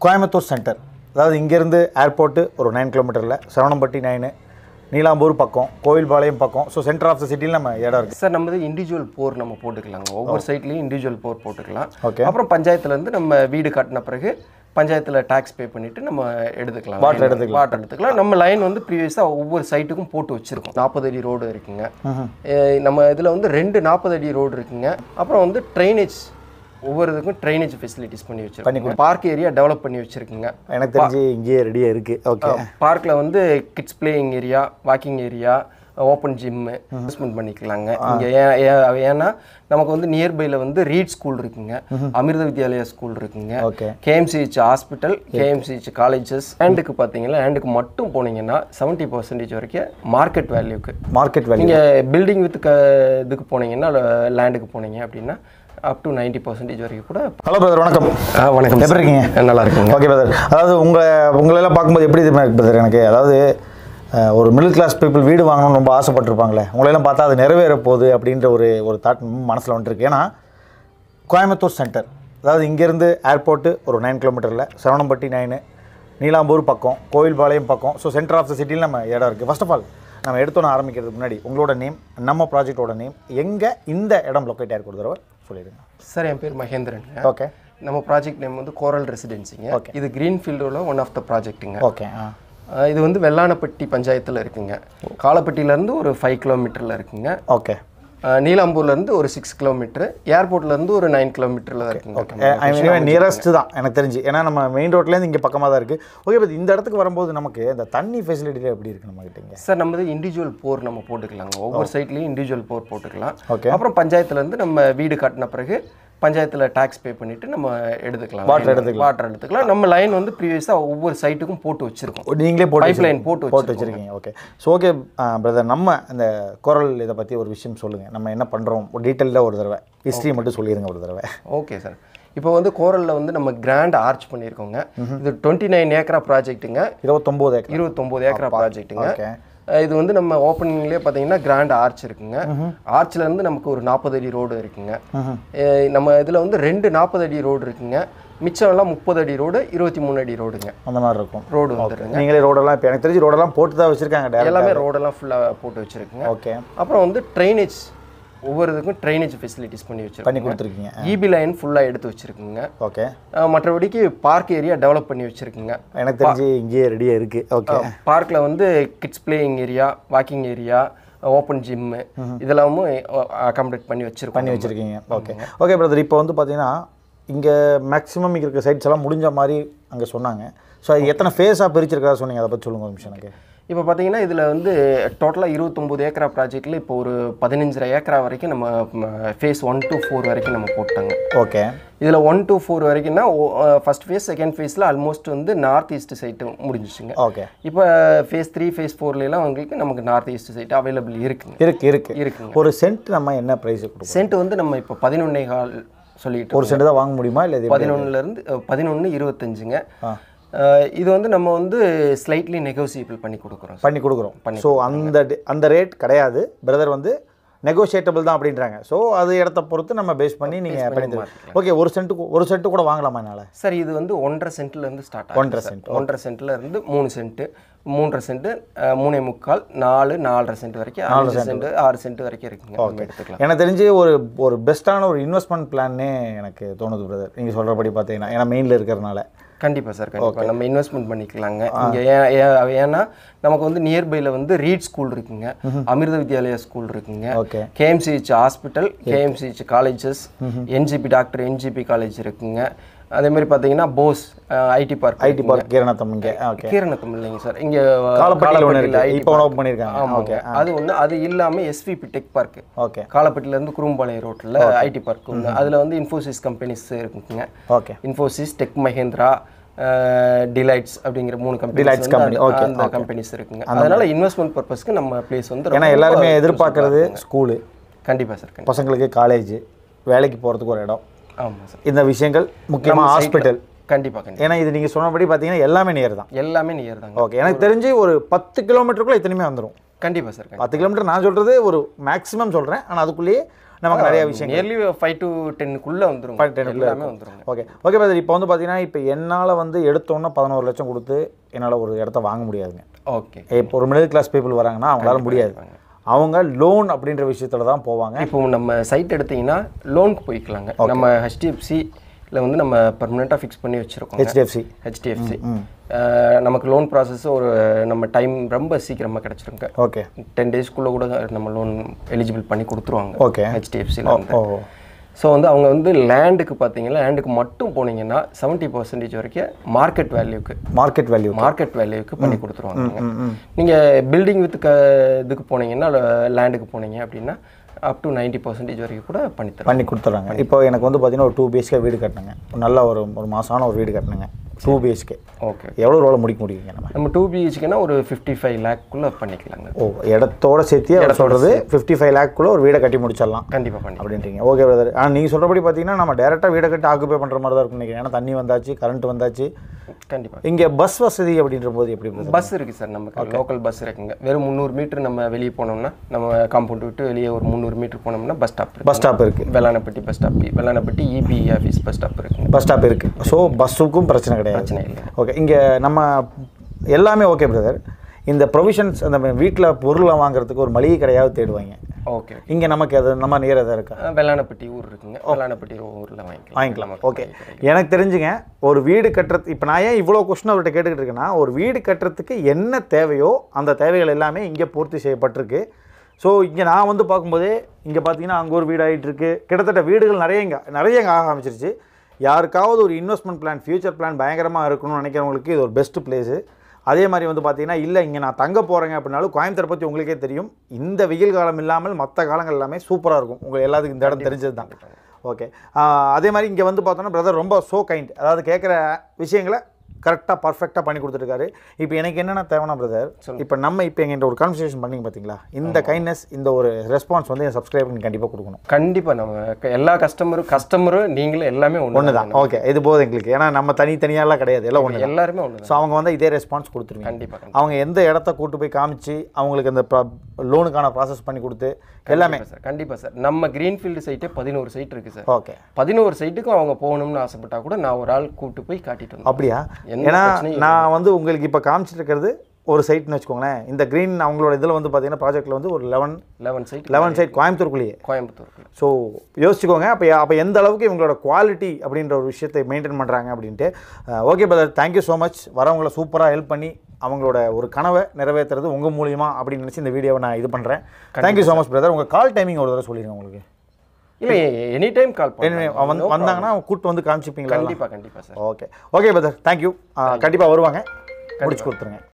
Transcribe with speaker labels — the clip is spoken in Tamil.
Speaker 1: கோயம்புத்தூர் சென்டர் அதாவது இங்கேருந்து ஏர்போர்ட்டு ஒரு நைன் கிலோமீட்டரில் சரவணம்பட்டி நைனு நீலாம்பூர் பக்கம் கோவில்பாளையம் பக்கம் ஸோ சென்டர் ஆஃப் த சிட்டியில் நம்ம இடம் இருக்குது
Speaker 2: சார் நம்ம இண்டிவிஜுவல் போர் நம்ம போட்டுக்கலாங்க ஒவ்வொரு சைட்லேயும் இண்டிவிஜுவல் போர் போட்டுக்கலாம்
Speaker 1: Okay.
Speaker 2: அப்புறம் பஞ்சாயத்துல இருந்து நம்ம வீடு கட்டின பிறகு பஞ்சாயத்தில் டேக்ஸ் பே பண்ணிட்டு நம்ம எடுத்துக்கலாம்
Speaker 1: Water எடுத்துக்கலாம்.
Speaker 2: வாட்டர் எடுத்துக்கலாம் நம்ம லைன் வந்து ப்ரீவியஸாக ஒவ்வொரு சைட்டுக்கும் போட்டு வச்சிருக்கோம் நாற்பது அடி ரோடு இருக்குங்க அஹ் நம்ம இதில் வந்து ரெண்டு நாற்பது அடி ரோடு இருக்குங்க அப்புறம் வந்து ட்ரைனேஜ் ஒவ்வொரு இதுக்கும் ட்ரைனேஜ் ஃபெசிலிட்டிஸ் பண்ணி வச்சிருக்கோம் பார்க் ஏரியா டெவலப் பண்ணி வச்சிருக்குங்க
Speaker 1: எனக்கு தெரிஞ்சு இங்கேயே ரெடியாக இருக்குது ஓகே
Speaker 2: பார்க்கில் வந்து kids playing area walking area open gym investment பண்ணிக்கலாங்க இங்கே ஏன் ஏன் ஏன்னா நமக்கு வந்து நியர்பையில் வந்து ரீட் ஸ்கூல் இருக்குங்க அமிர்த வித்யாலயா ஸ்கூல் இருக்குங்க
Speaker 1: okay
Speaker 2: KMCH hospital KMCH colleges ஹேண்டுக்கு பார்த்தீங்கன்னா ஹேண்டுக்கு மட்டும் போனீங்கன்னா செவன்ட்டி பர்சன்டேஜ் வரைக்கும் மார்க்கெட் வேல்யூக்கு
Speaker 1: மார்க்கெட் வேல்யூ
Speaker 2: நீங்கள் பில்டிங் வித் க இதுக்கு போனீங்கன்னா லேண்டுக்கு போனீங்க அப்படின்னா அப் டு நைன்ட்டி பர்சன்டேஜ் வரைக்கும் கூட
Speaker 1: ஹலோ பிரதர் வணக்கம்
Speaker 2: ஆ, வணக்கம்
Speaker 1: எப்படி இருக்கீங்க?
Speaker 2: சார். நல்லா இருக்குங்க
Speaker 1: ஓகே பிரதர் அதாவது உங்களை உங்களெல்லாம் பார்க்கும்போது எப்படி தெரியுமா இருக்கு பிரதர் எனக்கு அதாவது அஹ், ஒரு மிடில் கிளாஸ் பீப்புள் வீடு வாங்கணும்னு ரொம்ப ஆசைப்பட்டிருப்பாங்களே உங்களெல்லாம் பார்த்தா அது நிறைவேற போகுது அப்படின்ற ஒரு ஒரு தாட் மனசில் வந்துருக்கு ஏன்னா கோயம்புத்தூர் சென்டர் அதாவது இங்கேருந்து ஏர்போர்ட்டு ஒரு நைன் கிலோமீட்டரில் சரவணம்பட்டி நைனு நீலாம்பூர் பக்கம் கோவில்பாளையம் பக்கம் ஸோ சென்டர் ஆஃப் த சிட்டியில் நம்ம இடம் இருக்குது ஃபர்ஸ்ட் ஆஃப் ஆல் நம்ம எடுத்தோன்னு ஆரம்பிக்கிறதுக்கு முன்னாடி உங்களோட நேம் நம்ம ப்ராஜெக்டோட நேம் எங்கே இந்த இடம் லொக்கேட் ஆகிருக்கு ஒரு தடவை சொல்லிடுங்க
Speaker 2: சார் என் பேர் மகேந்திரன்
Speaker 1: ஓகே
Speaker 2: நம்ம ப்ராஜெக்ட் நேம் வந்து கோரல் ரெசிடென்சிங்க
Speaker 1: Okay.
Speaker 2: இது கிரீன்ஃபீல்டில் ஒன் ஆஃப் த ப்ராஜெக்ட்டுங்க
Speaker 1: ஓகே ஆ
Speaker 2: இது வந்து வெள்ளானப்பட்டி பஞ்சாயத்தில் இருக்குங்க காலப்பட்டியிலேருந்து ஒரு ஃபைவ் கிலோமீட்டரில் இருக்குங்க
Speaker 1: ஓகே
Speaker 2: அஹ் நீலாம்பூர்லேருந்து ஒரு சிக்ஸ் கிலோமீட்டர் ஏர்போர்ட்லேருந்து ஒரு நைன் கிலோமீட்டரில் தான் இருக்குங்க
Speaker 1: நியரஸ்ட் தான் எனக்கு தெரிஞ்சு ஏன்னா நம்ம மெயின் ரோட்லேருந்து இங்கே பக்கமாக தான் இருக்குது ஓகே பட் இந்த இடத்துக்கு வரும்போது நமக்கு இந்த தண்ணி ஃபெசிலிட்டியில் எப்படி இருக்கு நம்ம கிட்ட இங்க?
Speaker 2: சார் நம்ம இண்டிவிஜுவல் போர் நம்ம போட்டுக்கலாங்க ஒவ்வொரு சைட்லேயும் இண்டிவிஜுவல் போர் போட்டுக்கலாம்
Speaker 1: Okay.
Speaker 2: அப்புறம் பஞ்சாயத்துலேருந்து நம்ம வீடு கட்டின பிறகு பஞ்சாயத்தில் டேக்ஸ் பே பண்ணிட்டு நம்ம எடுத்துக்கலாம்
Speaker 1: Water எடுத்துக்கலாம்.
Speaker 2: வாட்டர் எடுத்துக்கலாம் நம்ம லைன் வந்து ப்ரீவியஸாக ஒவ்வொரு சைட்டுக்கும் போட்டு வச்சிருக்கோம்
Speaker 1: நீங்களே போட்டு
Speaker 2: பைப் லைன்
Speaker 1: வச்சிருக்கீங்க.
Speaker 2: போட்டு
Speaker 1: போட்டு வச்சுருக்கீங்க ஓகே ஸோ ஓகே பிரதர் நம்ம இந்த குரல் இதை பற்றி ஒரு விஷயம் சொல்லுங்கள் நம்ம என்ன பண்ணுறோம் ஒரு டீட்டெயிலாக ஒரு தடவை ஹிஸ்ட்ரி மட்டும் சொல்லிடுங்க ஒரு தடவை
Speaker 2: ஓகே சார் இப்போ வந்து கோரலில் வந்து நம்ம கிராண்ட் ஆர்ச் பண்ணியிருக்கோங்க இது டுவெண்ட்டி நைன் ஏக்கரா ப்ராஜெக்ட்டுங்க
Speaker 1: இருபத்தொம்போது ஏக்கர்
Speaker 2: இருபத்தொம்போது ஏக்கரா ப்ராஜெக்ட்டுங்க
Speaker 1: ஓகே
Speaker 2: அஹ் இது வந்து நம்ம ஓப்பனிங்லேயே பார்த்தீங்கன்னா கிராண்ட் ஆர்ச் இருக்குங்க ஆர்ச்ல இருந்து நமக்கு ஒரு நாற்பது அடி ரோடு இருக்குங்க அஹ் நம்ம இதில் வந்து ரெண்டு நாற்பது அடி ரோடு இருக்குங்க மிச்சம் எல்லாம் முப்பது அடி ரோடு இருபத்தி மூணு அடி ரோடுங்க
Speaker 1: அந்த மாதிரி இருக்கும்
Speaker 2: ரோடு வந்துருங்க
Speaker 1: நீங்களே ரோடெல்லாம் இப்போ எனக்கு தெரிஞ்சு ரோடெல்லாம் போட்டு தான் வச்சுருக்காங்க டேரக்ட்
Speaker 2: எல்லாமே ரோடெல்லாம் ஃபுல்லாக போட்டு வச்சிருக்குங்க
Speaker 1: ஓகே
Speaker 2: அப்புறம் வந்து ட்ரைனேஜ் ஒவ்வொரு இதுக்கும் ட்ரைனேஜ் ஃபெசிலிட்டிஸ் பண்ணி
Speaker 1: பண்ணி
Speaker 2: வச்சிருக்கோம்
Speaker 1: கொடுத்துருக்கீங்க
Speaker 2: இபி லைன் ஃபுல்லாக எடுத்து வச்சிருக்குங்க
Speaker 1: ஓகே
Speaker 2: அஹ் மற்றபடிக்கு பார்க் ஏரியா டெவலப் பண்ணி வச்சிருக்குங்க
Speaker 1: எனக்கு தெரிஞ்சு இங்கேயே ரெடியாக இருக்குது ஓகே
Speaker 2: பார்க்கில் வந்து kids playing area walking area open gym இதெல்லாமும் அகாமடேட் பண்ணி வச்சிருக்கோம்
Speaker 1: பண்ணி வச்சுருக்கீங்க ஓகே ஓகே பிரதர் இப்போ வந்து பார்த்தீங்கன்னா இங்கே மேக்ஸிமம் இங்கே இருக்க சைட்ஸ் எல்லாம் முடிஞ்ச மாதிரி அங்கே சொன்னாங்க ஸோ அது எத்தனை ஃபேஸாக பிரிச்சிருக்கா சொன்னீங்க அதை பற்றி சொல்லுங்க ஒரு நிமிஷம் எனக்கு
Speaker 2: இப்போ பார்த்தீங்கன்னா இதில் வந்து டோட்டலாக இருபத்தொம்போது ஏக்கரா ப்ராஜெக்ட்டில் இப்போ ஒரு பதினஞ்சரை ஏக்கரா வரைக்கும் நம்ம ஃபேஸ் ஒன் to ஃபோர் வரைக்கும் நம்ம போட்டாங்க
Speaker 1: ஓகே
Speaker 2: இதில் ஒன் to ஃபோர் வரைக்கும்னா ஃபர்ஸ்ட் ஃபேஸ் செகண்ட் ஃபேஸில் ஆல்மோஸ்ட் வந்து நார்த் ஈஸ்ட் சைட்டு முடிஞ்சிச்சுங்க
Speaker 1: ஓகே
Speaker 2: இப்போ ஃபேஸ் த்ரீ ஃபேஸ் ஃபோர்லாம் உங்களுக்கு நமக்கு நார்த் ஈஸ்ட் சைட் அவைலபிள் இருக்குங்க
Speaker 1: இருக்கு இருக்கு
Speaker 2: இருக்குங்க
Speaker 1: ஒரு சென்ட் நம்ம என்ன ப்ரைஸ் கொடுப்போம்
Speaker 2: சென்ட் வந்து நம்ம இப்போ பதினொன்னே கால் சொல்லிட்டு
Speaker 1: ஒரு சென்ட் தான் வாங்க முடியுமா இல்லை இது
Speaker 2: பதினொன்னுலேருந்து பதினொன்று இருபத்தஞ்சுங்க அஹ் இது வந்து நம்ம வந்து ஸ்லைட்லி நெகோசியபிள் பண்ணி கொடுக்குறோம்
Speaker 1: பண்ணி கொடுக்குறோம் ஸோ அந்த di- அந்த rate கிடையாது பிரதர் வந்து நெகோஷியேட்டபிள் தான் அப்படின்றாங்க ஸோ அது இடத்த பொறுத்து நம்ம பேஸ் பண்ணி நீங்கள் பண்ணி தருவீங்க ஓகே ஒரு சென்ட்டு ஒரு சென்ட்டு கூட வாங்கலாமா என்னால்
Speaker 2: சார் இது வந்து ஒன்றரை சென்ட்ல இருந்து ஸ்டார்ட்
Speaker 1: ஒன்றரை
Speaker 2: ஆகும் சார் ஒன்றரை சென்ட்ல இருந்து மூணு சென்ட் மூன்றரை சென்ட் அஹ், மூணே முக்கால் நாலு நாலரை சென்ட் வரைக்கும் அஞ்சு சென்ட் ஆறு சென்ட் வரைக்கும் இருக்குங்க நம்ம எடுத்துக்கலாம்
Speaker 1: எனக்கு தெரிஞ்சு ஒரு ஒரு பெஸ்ட்டான ஒரு இன்வெஸ்ட்மெண்ட் பிளான்னே எனக்கு தோணுது பிரதர் நீங்கள் சொல்கிறபடி பார்த்தீங்கன்னா ஏன்னா மெயினில் இருக்கிறனால
Speaker 2: கண்டிப்பா சார் கண்டிப்பா நம்ம இன்வெஸ்ட்மெண்ட் பண்ணிக்கலாங்க இங்க ஏன் ஏன் ஏன்னா நமக்கு வந்து நியர்பைல வந்து ரீட் ஸ்கூல் இருக்குங்க அமிர்த வித்யாலயா ஸ்கூல் இருக்குங்க
Speaker 1: okay
Speaker 2: KMCH hospital KMCH colleges NGP doctor NGP college இருக்குங்க அதே மாதிரி பார்த்தீங்கன்னா Bosch IT park
Speaker 1: IT park Keeranatham இங்கே ஓகே
Speaker 2: கீரணத்தம் இல்லைங்க சார் இங்க
Speaker 1: காலப்பட்டியில் ஒன்று
Speaker 2: காலப்பட்டியில்
Speaker 1: இருக்குது இப்போ ஓப்பன் பண்ணியிருக்காங்க
Speaker 2: ஆமாங்க அது ஒன்று அது இல்லாம எஸ்விபி டெக் பார்க்
Speaker 1: ஓகே
Speaker 2: காலப்பட்டில இருந்து குறும்பாளையம் ரோட்டில் ஐடி பார்க் ஒன்று அதுல வந்து இன்ஃபோசிஸ் கம்பெனிஸ் இருக்குங்க
Speaker 1: okay
Speaker 2: Infosys tech Mahindra delights அப்படிங்கிற மூணு
Speaker 1: Delights company,
Speaker 2: கம்பெனிஸ்
Speaker 1: okay,
Speaker 2: அந்த கம்பெனிஸ் இருக்குங்க அதனால இன்வெஸ்ட்மெண்ட் பர்பஸ்க்கு நம்ம பிளேஸ் வந்து
Speaker 1: ஏன்னா
Speaker 2: ரொம்ப
Speaker 1: எல்லாருமே எதிர்பார்க்கறது ஸ்கூலு
Speaker 2: கண்டிப்பா சார் கண்டிப்பா
Speaker 1: பசங்களுக்கு காலேஜ் வேலைக்கு போகிறதுக்கு ஒரு இடம்
Speaker 2: ஆமா சார்
Speaker 1: இந்த விஷயங்கள் முக்கியமாக ஹாஸ்பிட்டல்
Speaker 2: கண்டிப்பா கண்டிப்பா
Speaker 1: ஏன்னா இது நீங்கள் சொன்னபடி பார்த்தீங்கன்னா எல்லாமே நியர் தான்
Speaker 2: எல்லாமே நியர் தாங்க
Speaker 1: ஓகே எனக்கு தெரிஞ்சு ஒரு பத்து கிலோமீட்டருக்குள்ளே இத்தனையுமே வந்துடும்
Speaker 2: கண்டிப்பா சார் கண்டிப்பா
Speaker 1: பத்து கிலோமீட்டர் நான் சொல்கிறது ஒரு மேக்ஸிமம் சொல்கிறேன் ஆனால் அதுக்குள்ளேயே நமக்கு நிறைய விஷயம்
Speaker 2: நியர்லி ஃபைவ் டு டென்னுக்குள்ளே வந்துரும்
Speaker 1: Five to 10 க்குள்ள
Speaker 2: எல்லாமே வந்துருங்க
Speaker 1: ஓகே ஓகே பிரதர் இப்போ வந்து பார்த்தீங்கன்னா இப்போ என்னால் வந்து எடுத்தோன்னே பதினோரு லட்சம் கொடுத்து என்னால் ஒரு இடத்த வாங்க முடியாதுங்க
Speaker 2: ஓகே
Speaker 1: இப்போ ஒரு மிடில் கிளாஸ் பீப்புள் வராங்கன்னா அவங்களால முடியாது அவங்க லோன் அப்படின்ற விஷயத்துல தான் போவாங்க
Speaker 2: இப்போ நம்ம சைட் எடுத்தீங்கன்னா லோனுக்கு போய்க்கலாங்க நம்ம ஹெச்டிஎஃப்சியில் வந்து நம்ம பர்மனெண்ட்டாக ஃபிக்ஸ் பண்ணி வச்சுருக்கோம்
Speaker 1: ஹெச்டிஎஃப்சி
Speaker 2: ஹெச்டிஎஃப்சி நமக்கு லோன் ப்ராசஸ் ஒரு நம்ம டைம் ரொம்ப சீக்கிரமாக கிடச்சிருங்க
Speaker 1: ஓகே
Speaker 2: டென் டேஸ்க்குள்ளே கூட நம்ம லோன் எலிஜிபிள் பண்ணி கொடுத்துருவாங்க
Speaker 1: ஓகே
Speaker 2: ஹெச்டிஎஃப்சியில் வந்து
Speaker 1: ஓ
Speaker 2: ஸோ வந்து அவங்க வந்து லேண்டுக்கு பார்த்தீங்கன்னா லேண்டுக்கு மட்டும் போனீங்கன்னா செவன்ட்டி பர்சன்டேஜ் வரைக்கும் மார்க்கெட் வேல்யூக்கு
Speaker 1: மார்க்கெட் வேல்யூ
Speaker 2: மார்க்கெட் வேல்யூக்கு பண்ணி கொடுத்துருவாங்க நீங்கள் பில்டிங் வித் க இதுக்கு போனீங்கன்னா லேண்டுக்கு போனீங்க அப்படின்னா அப் டு நைன்ட்டி பர்சன்டேஜ் வரைக்கும் கூட பண்ணி தருவாங்க
Speaker 1: பண்ணி கொடுத்துட்றாங்க இப்போ எனக்கு வந்து பார்த்தீங்கன்னா ஒரு டூ பிஹெச்கே வீடு கட்டினேங்க நல்ல ஒரு ஒரு மாதமான ஒரு வீடு கட்டினேங்க டூ பிஹெச்கே
Speaker 2: ஓகே
Speaker 1: எவ்வளோ ரோல முடிக்க முடியுங்க நம்ம
Speaker 2: நம்ம டூ பிஹெச்க்குனா ஒரு ஃபிஃப்டி ஃபைவ் லேக்குள்ளே பண்ணிக்கலாங்க
Speaker 1: ஓ இடத்தோட சேர்த்து அவர் சொல்கிறது ஃபிஃப்டி ஃபைவ் லேக்குள்ளே ஒரு வீடை கட்டி முடிச்சிடலாம்
Speaker 2: கண்டிப்பாக பண்ணி
Speaker 1: அப்படின்றீங்க ஓகே பிரதர் ஆனால் நீங்கள் சொல்கிறபடி பார்த்தீங்கன்னா நம்ம டேரெக்டாக வீடை கட்டி ஆக்குபை பண்ணுற மாதிரி தான் இருக்கும் நினைக்கிறேன் ஏன்னா தண்ணி வந்தாச்சு கரண்ட் வந்தாச்சு
Speaker 2: கண்டிப்பாக
Speaker 1: இங்கே பஸ் வசதி அப்படின்ற போது எப்படி பிரதர்
Speaker 2: பஸ் இருக்குது சார் நமக்கு லோக்கல் பஸ் இருக்குங்க வெறும் முந்நூறு மீட்டர் நம்ம வெளியே போனோம்னா நம்ம காம்பவுண்ட் விட்டு வெளியே ஒரு முந்நூறு மீட்டர் போனோம்னா பஸ் ஸ்டாப் இருக்கு
Speaker 1: பஸ் ஸ்டாப் இருக்குது
Speaker 2: Vellanapatti bus stop Vellanapatti EB office bus stop இருக்குங்க
Speaker 1: பஸ் ஸ்டாப் இருக்குது ஸோ பஸ்ஸுக்கும் பிரச்சனை கிடையாது
Speaker 2: பிரச்சனை இல்லை
Speaker 1: ஓகே இங்கே நம்ம எல்லாமே ஓகே பிரதர் இந்த ப்ரொவிஷன்ஸ் அந்த வீட்டில் பொருளை வாங்குறதுக்கு ஒரு மளிகை கடையாவது தேடுவாங்க
Speaker 2: ஓகே
Speaker 1: இங்கே நமக்கு அது நம்ம நியர் எதாவது இருக்கா
Speaker 2: வெள்ளானப்பட்டி ஊர் இருக்குங்க வெள்ளானப்பட்டி ஊரில் வாங்கிக்கலாம்
Speaker 1: வாங்கிக்கலாம் ஓகே எனக்கு தெரிஞ்சுங்க ஒரு வீடு கட்டுறது இப்போ நான் ஏன் இவ்வளோ கொஸ்டின் அவர்கிட்ட கேட்டுக்கிட்டு இருக்கேன்னா ஒரு வீடு கட்டுறதுக்கு என்ன தேவையோ அந்த தேவைகள் எல்லாமே இங்கே பூர்த்தி செய்யப்பட்டிருக்கு ஸோ இங்கே நான் வந்து பார்க்கும்போதே இங்கே பார்த்தீங்கன்னா அங்கே ஒரு வீடு ஆகிட்டு இருக்கு கிட்டத்தட்ட வீடுகள் நிறைய இங்கே நிறைய இங்கே ஆக ஆரம்பிச்சிருச்சு யாருக்காவது ஒரு இன்வெஸ்ட்மெண்ட் பிளான் ஃபியூச்சர் பிளான் பயங்கரமாக இருக்கணும்னு நினைக்கிறவங்களுக்கு இது ஒரு பெஸ்ட் பிளேஸு அதே மாதிரி வந்து பார்த்தீங்கன்னா இல்லை இங்கே நான் தங்க போகிறேங்க அப்படின்னாலும் கோயம்புத்தூரை பற்றி உங்களுக்கே தெரியும் இந்த வெயில் காலம் இல்லாமல் மற்ற காலங்கள் எல்லாமே சூப்பராக இருக்கும் உங்களுக்கு எல்லாத்துக்கும் இந்த இடம் தெரிஞ்சது தான் ஓகே அதே மாதிரி இங்கே வந்து பார்த்தோன்னா பிரதர் ரொம்ப சோ கைண்ட் அதாவது கேட்குற விஷயங்களை கரெக்டாக பர்ஃபெக்டாக பண்ணி கொடுத்துருக்காரு இப்போ எனக்கு என்னென்ன தேவைன்னா பிரதர் இப்போ நம்ம இப்போ எங்கிட்ட ஒரு கான்வர்சேஷன் பண்ணிங்க பார்த்தீங்களா இந்த கைண்ட்னஸ் இந்த ஒரு ரெஸ்பான்ஸ் வந்து என் சப்ஸ்கிரைபருக்கு கண்டிப்பாக கொடுக்கணும்
Speaker 2: கண்டிப்பாக நம்ம க- எல்லா கஸ்டமரும் கஸ்டமரும் நீங்களும் எல்லாமே ஒன்று
Speaker 1: ஒன்று தான் ஓகே இது போதும் எங்களுக்கு ஏன்னா நம்ம தனித்தனியாலாம் கிடையாது எல்லாம் ஒன்று
Speaker 2: எல்லாருமே ஒன்று
Speaker 1: ஸோ அவங்க வந்து இதே ரெஸ்பான்ஸ் கொடுத்துருவீங்க
Speaker 2: கண்டிப்பாக
Speaker 1: அவங்க எந்த இடத்த கூட்டு போய் காமிச்சு அவங்களுக்கு அந்த லோனுக்கான ப்ராசஸ் பண்ணி கொடுத்து எல்லாமே
Speaker 2: சார் கண்டிப்பாக சார் நம்ம கிரீன்ஃபீல்டு சைட்டே பதினோரு சைட் இருக்குது சார்
Speaker 1: ஓகே
Speaker 2: பதினோரு சைட்டுக்கும் அவங்க போகணும்னு ஆசைப்பட்டா கூட நான் ஒரு ஆள் கூட்டு போய் காட்டிட்டு வந்தேன்
Speaker 1: அப்படியா
Speaker 2: எந்த
Speaker 1: ஏன்னா
Speaker 2: பிரச்சனையும்
Speaker 1: நான் வந்து உங்களுக்கு இப்போ காமிச்சிட்டு இருக்கிறது ஒரு சைட்னு வச்சுக்கோங்களேன் இந்த க்ரீன் அவங்களோட இதில் வந்து பார்த்தீங்கன்னா ப்ராஜெக்ட்டில் வந்து ஒரு eleven
Speaker 2: eleven side
Speaker 1: eleven side கோயம்புத்தூருக்குள்ளேயே
Speaker 2: கோயம்புத்தூருக்கு
Speaker 1: ஸோ யோசிச்சுக்கோங்க அப்போ அப்போ எந்த அளவுக்கு இவங்களோட குவாலிட்டி அப்படின்ற ஒரு விஷயத்தை மெயின்டைன் பண்ணுறாங்க அப்படின்ட்டு okay brother thank you so much வரவங்களை சூப்பராக ஹெல்ப் பண்ணி அவங்களோட ஒரு கனவை நிறைவேற்றுறது உங்கள் மூலியமா அப்படின்னு நினச்சி இந்த வீடியோவை நான் இது பண்ணுறேன் தேங்க்யூ ஸோ மச் பிரதர் உங்கள் கால் டைமிங் ஒரு தடவை சொல்லிடுங்க உங்களுக்கு
Speaker 2: இல்லை எனி டைம் கால்
Speaker 1: Anyway,
Speaker 2: பண்ணுங்க
Speaker 1: வந்து வந்தாங்கன்னா அவங்க கூட்டு வந்து காமிச்சிப்பீங்களா
Speaker 2: கண்டிப்பாக கண்டிப்பாக sir
Speaker 1: okay okay brother thank you கண்டிப்பாக வருவாங்க முடிச்சு கொடுத்துருங்க